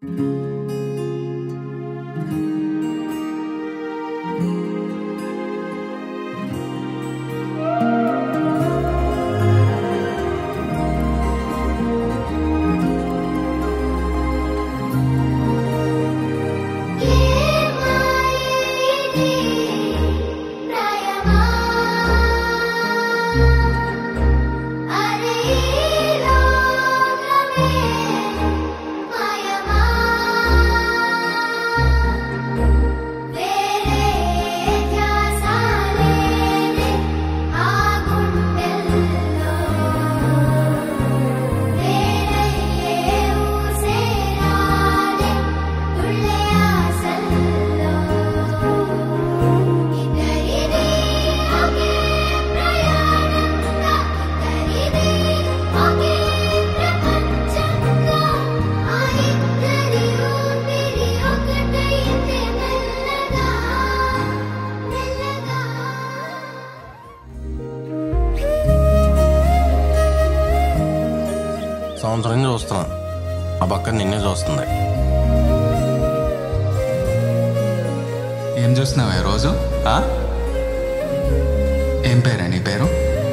సంవత్సరం నుంచి చూస్తున్నా ఆ పక్కన నిన్నే చూస్తుంది ఏం చూస్తున్నావా ఈ రోజు ఆ? ఏం పేరా నీ పేరు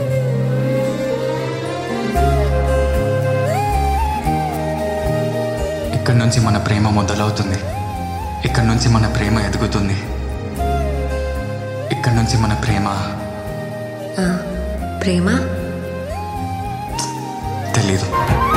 ఇక్కడి నుంచి మన ప్రేమ మొదలవుతుంది ఇక్కడి నుంచి మన ప్రేమ ఎదుగుతుంది ఇక్కడి నుంచి మన ప్రేమ ఆ, ప్రేమ తెలీదు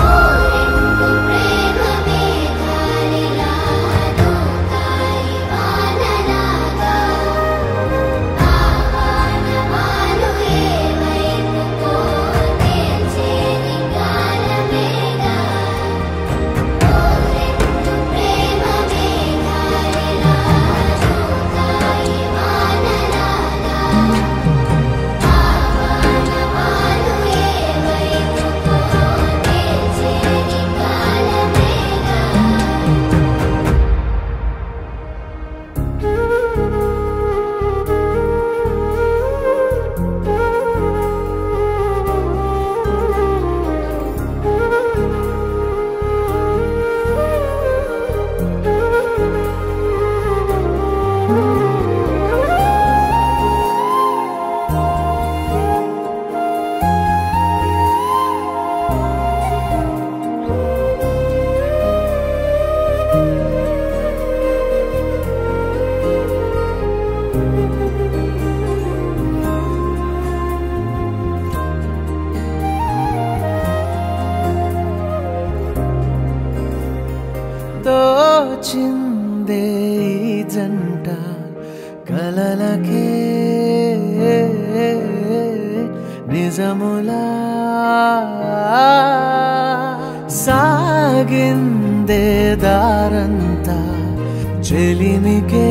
దోచిందే ఈ జంట కలలకే నిజములా సాగిందే దారంతా చెలిమికే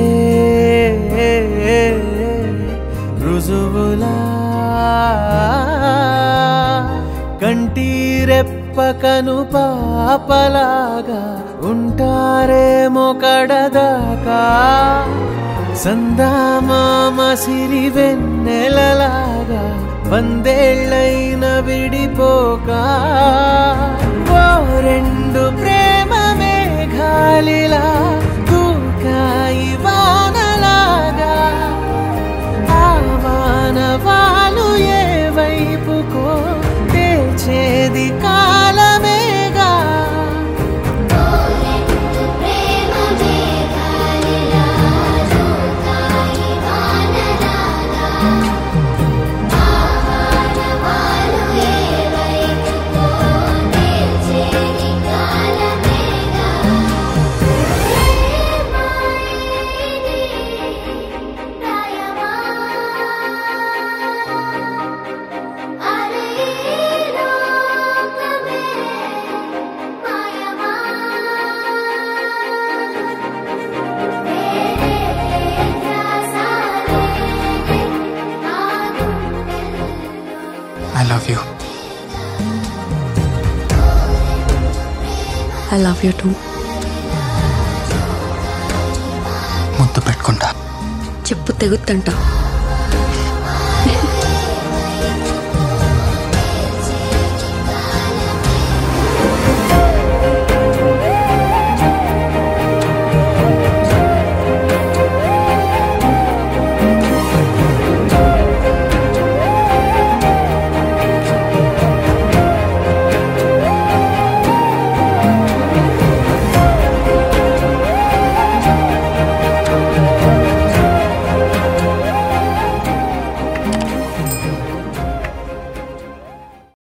రుజువులా కంటీరెప్పకను పాపలాగా ఉంటారేమో కడదాకా సందామామ సిరి వెన్నెలలాగా వందేళ్ళైన విడిపోక ఓ రెండు ప్రేమ మేఘాలిలా దూకాయి వానలాగా ఆ వానవాలు ఏ వైపుకో తెచేది కాలమేగా I love you I love you too ముద్దు పెట్టుకుంటా చెప్పు తెగుత్తంట